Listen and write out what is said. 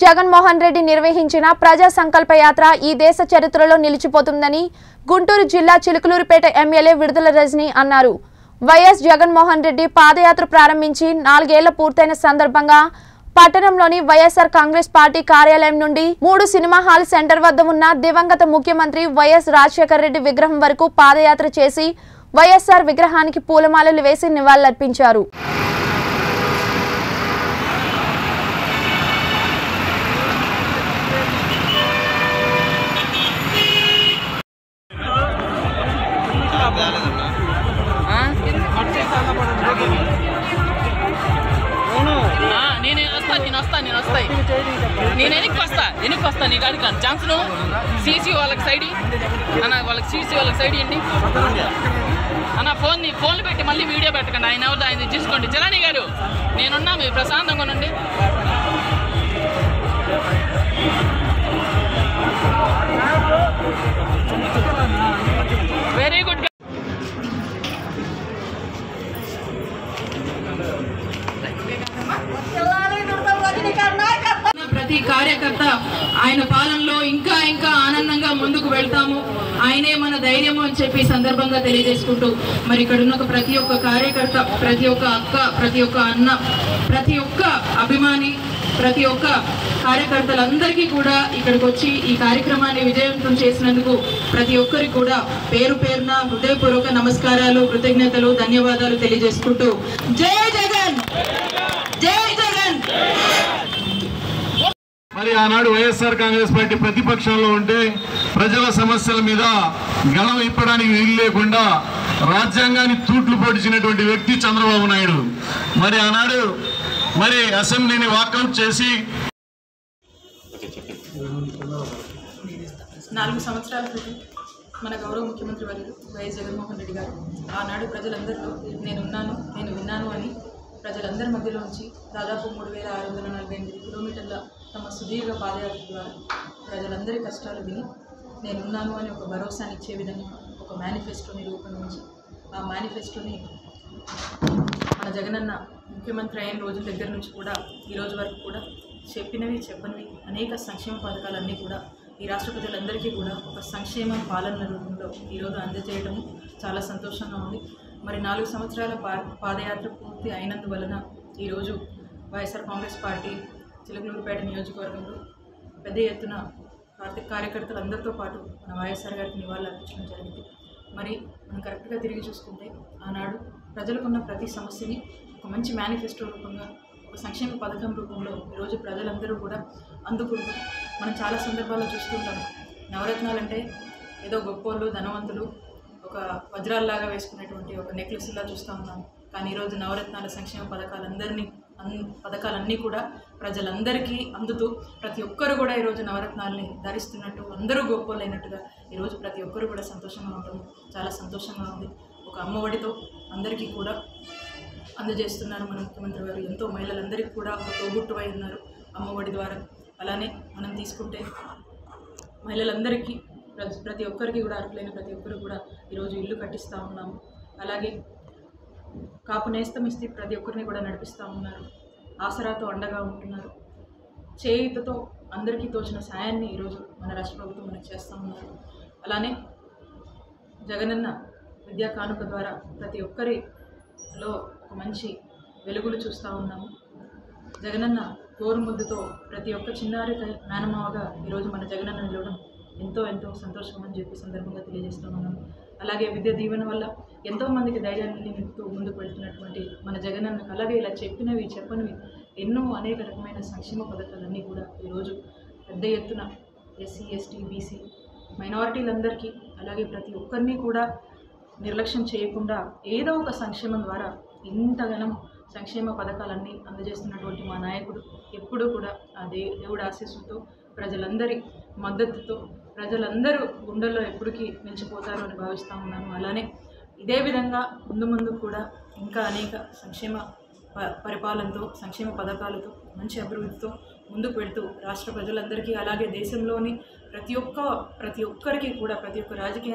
జగన్మోహన్ రెడ్డి నిర్వహించిన ప్రజా సంకల్ప యాత్ర ఈ దేశ చరిత్రలో నిలిచిపోతుందని గుంటూరు జిల్లా చిలుకలూరుపేట ఎమ్మెల్యే విడుదల రజని అన్నారు వైఎస్ జగన్మోహన్ రెడ్డి పాదయాత్ర ప్రారంభించి నాలుగేళ్ల పూర్తయిన సందర్భంగా పట్టణంలోని వైఎస్ఆర్ కాంగ్రెస్ పార్టీ కార్యాలయం నుండి మూడు సినిమా హాల్ సెంటర్ వద్ద ఉన్న దివంగత ముఖ్యమంత్రి వైఎస్ రాజశేఖర రెడ్డి విగ్రహం వరకు పాదయాత్ర చేసి వైఎస్ఆర్ విగ్రహానికి పూలమాలలు వేసి నివాళులర్పించారు ఆ, నేను వస్తా నేను వస్తా నేను వస్తా నేను వెనక్కి వస్తా వెనక్కి వస్తా నీ కాడికి రాను ఛాన్స్ నువ్వు సీసీ వాళ్ళకి సైడ్ ఇయ్యి. అన్న వాళ్ళకి సీసీ వాళ్ళకి సైడ్ ఇవ్వండి అన్న ఫోన్ ఫోన్లు పెట్టి మళ్ళీ వీడియో పెట్టకండి ఆయన ఎవరు ఆయన చూసుకోండి చిరాని గారు నేనున్నా మీరు ప్రశాంతంగా ఉండండి వెరీ గుడ్ ప్రతి కార్యకర్త ఆయన పాలనలో ఇంకా ఇంకా ఆనందంగా ముందుకు వెళ్తాము ఆయనే మన ధైర్యము అని చెప్పి ఈ సందర్భంగా తెలియజేసుకుంటూ మరి ఇక్కడ ఉన్న ఒక ప్రతి ఒక్క కార్యకర్త ప్రతి ఒక్క అక్క ప్రతి ఒక్క అన్న ప్రతి ఒక్క అభిమాని ప్రతి ఒక్క కార్యకర్తలందరికీ కూడా ఇక్కడికి వచ్చి ఈ కార్యక్రమాన్ని విజయవంతం చేసినందుకు ప్రతి ఒక్కరికి కూడా పేరు పేరున హృదయపూర్వక నమస్కారాలు కృతజ్ఞతలు ధన్యవాదాలు తెలియజేసుకుంటూ జై జగన్ జై జగన్ మరి ఆనాడు వైఎస్ఆర్ కాంగ్రెస్ పార్టీ ప్రతిపక్షంలో ఉంటే ప్రజల సమస్యల మీద గళం ఇప్పడానికి వీలు లేకుండా రాజ్యాంగాన్ని తూట్లు పొడిచినటువంటి వ్యక్తి చంద్రబాబు నాయుడు మరి ఆనాడు మరి అసెంబ్లీని వాకౌట్ చేసి నాలుగు సంవత్సరాల క్రితం మన గౌరవ ముఖ్యమంత్రి వర్యులు వైఎస్ జగన్మోహన్ రెడ్డి గారు ఆనాడు ప్రజలందరిలో నేనున్నాను నేను విన్నాను అని ప్రజలందరి మధ్యలో ఉంచి దాదాపు మూడు వేల ఆరు వందల నలభై ఎనిమిది కిలోమీటర్ల తమ సుదీర్ఘ పాదయాత్ర ద్వారా ప్రజలందరి కష్టాలు విని నేనున్నాను అని ఒక భరోసాని ఇచ్చే విధంగా ఒక మేనిఫెస్టోని రూపొందించి ఆ మేనిఫెస్టోని మన జగనన్న ముఖ్యమంత్రి అయిన రోజుల దగ్గర నుంచి కూడా ఈ రోజు వరకు కూడా చెప్పినవి చెప్పనివి అనేక సంక్షేమ పథకాలన్నీ కూడా ఈ రాష్ట్ర ప్రజలందరికీ కూడా ఒక సంక్షేమ పాలన రూపంలో ఈరోజు అందజేయడం చాలా సంతోషంగా ఉంది మరి నాలుగు సంవత్సరాల పా పాదయాత్ర పూర్తి అయినందువలన ఈరోజు వైఎస్ఆర్ కాంగ్రెస్ పార్టీ చిలకలూరుపేట నియోజకవర్గంలో పెద్ద ఎత్తున కార్య కార్యకర్తలందరితో పాటు మన వైఎస్ఆర్ గారికి నివాళులు అర్పించడం జరిగింది మరి మనం కరెక్ట్గా తిరిగి చూసుకుంటే ఆనాడు ప్రజలకున్న ప్రతి సమస్యని ఒక మంచి మేనిఫెస్టో రూపంగా ఒక సంక్షేమ పథకం రూపంలో ఈరోజు ప్రజలందరూ కూడా అందుకుంటూ మనం చాలా సందర్భాల్లో చూస్తుంటాం నవరత్నాలంటే ఏదో గొప్పోళ్ళు ధనవంతులు ఒక వజ్రాల్లాగా వేసుకునేటువంటి ఒక నెక్లెస్లా చూస్తూ ఉన్నాం కానీ ఈరోజు నవరత్నాల సంక్షేమ పథకాలందరినీ అన్ పథకాలన్నీ కూడా ప్రజలందరికీ అందుతూ ప్రతి ఒక్కరు కూడా ఈరోజు నవరత్నాల్ని ధరిస్తున్నట్టు అందరూ గొప్పలైనట్టుగా ఈరోజు ప్రతి ఒక్కరు కూడా సంతోషంగా ఉండడం చాలా సంతోషంగా ఉంది ఒక అమ్మఒడితో అందరికీ కూడా అందజేస్తున్నారు మన ముఖ్యమంత్రి గారు ఎంతో మహిళలందరికీ కూడా ఒక తోబుట్టువై ఉన్నారు అమ్మఒడి ద్వారా అలానే మనం తీసుకుంటే మహిళలందరికీ ప్రతి ప్రతి ఒక్కరికి కూడా అర్హులైన ప్రతి ఒక్కరు కూడా ఈరోజు ఇల్లు కట్టిస్తూ ఉన్నాము అలాగే కాపు నేస్తం ఇస్తే ప్రతి ఒక్కరిని కూడా నడిపిస్తూ ఉన్నారు ఆసరాతో అండగా ఉంటున్నారు చేయుతతో అందరికీ తోచిన సాయాన్ని ఈరోజు మన రాష్ట్ర ప్రభుత్వం మనకు చేస్తూ ఉన్నారు అలానే జగనన్న విద్యా కానుక ద్వారా ప్రతి ఒక్కరిలో ఒక మంచి వెలుగులు చూస్తూ ఉన్నాము జగనన్న గోరుముద్దుతో ప్రతి ఒక్క చిన్నారి కై- మేనమావగా ఈరోజు మన జగనన్న నిలవడం ఎంతో ఎంతో సంతోషం అని చెప్పి సందర్భంగా తెలియజేస్తూ ఉన్నాము అలాగే విద్య దీవెన వల్ల ఎంతో మందికి ధైర్యాన్ని నింపుతూ ముందుకు వెళ్తున్నటువంటి మన జగనన్నకు అలాగే ఇలా చెప్పినవి చెప్పనివి ఎన్నో అనేక రకమైన సంక్షేమ పథకాలన్నీ కూడా ఈరోజు పెద్ద ఎత్తున ఎస్సీ ఎస్టీ బీసీ మైనారిటీలందరికీ అలాగే ప్రతి ఒక్కరిని కూడా నిర్లక్ష్యం చేయకుండా ఏదో ఒక సంక్షేమం ద్వారా ఇంతగానం సంక్షేమ పథకాలన్నీ అందజేస్తున్నటువంటి మా నాయకుడు ఎప్పుడూ కూడా ఆ దే దేవుడి ఆశీస్సులతో ప్రజలందరి మద్దతుతో ప్రజలందరూ గుండెల్లో ఎప్పటికీ నిలిచిపోతారు అని భావిస్తూ ఉన్నాను అలానే ఇదే విధంగా ముందు ముందు కూడా ఇంకా అనేక సంక్షేమ ప- పరిపాలనతో సంక్షేమ పథకాలతో మంచి అభివృద్ధితో ముందుకు వెళ్తూ రాష్ట్ర ప్రజలందరికీ అలాగే దేశంలోని ప్రతి ఒక్క ప్రతి ఒక్కరికి కూడా ప్రతి ఒక్క రాజకీయ